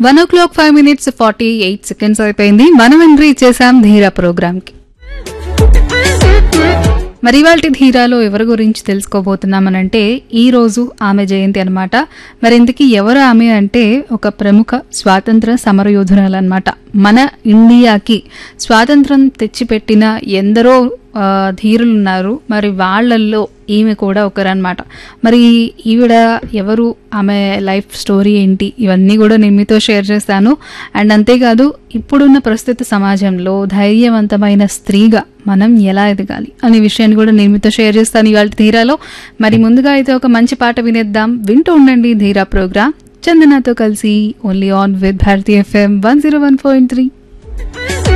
one o'clock five minutes forty eight seconds అయిపోయింది మనం entry ఇచ్చేసాం ధీరా ప్రోగ్రామ్కి మరి ఇవాళ ధీరాలో ఎవరి గురించి తెలుసుకోబోతున్నామనంటే ఈ రోజు ఆమె జయంతి అనమాట మరి ఇంతకీ ఎవరు ఆమె అంటే ఒక ప్రముఖ స్వాతంత్ర సమరయోధురాలు అనమాట మన ఇండియాకి స్వాతంత్రం తెచ్చిపెట్టిన ఎందరో ఆ, ధీరులు ఉన్నారు మరి వాళ్ళల్లో ఈమె కూడా ఒకరనమాట మరి ఈవిడ ఎవరు ఆమె లైఫ్ స్టోరీ ఏంటి ఇవన్నీ కూడా నేను మీతో షేర్ చేస్తాను అండ్ అంతేకాదు ఇప్పుడున్న ప్రస్తుత సమాజంలో ధైర్యవంతమైన స్త్రీగా మనం ఎలా ఎదగాలి అనే విషయాన్ని కూడా నేను మీతో షేర్ చేస్తాను ఇవాళ ధీరాలో మరి ముందుగా అయితే ఒక మంచి పాట వినేద్దాం వింటూ ఉండండి ధీరా ప్రోగ్రామ్ చందనతో కలిసి only on with Bharati FM one zero one point three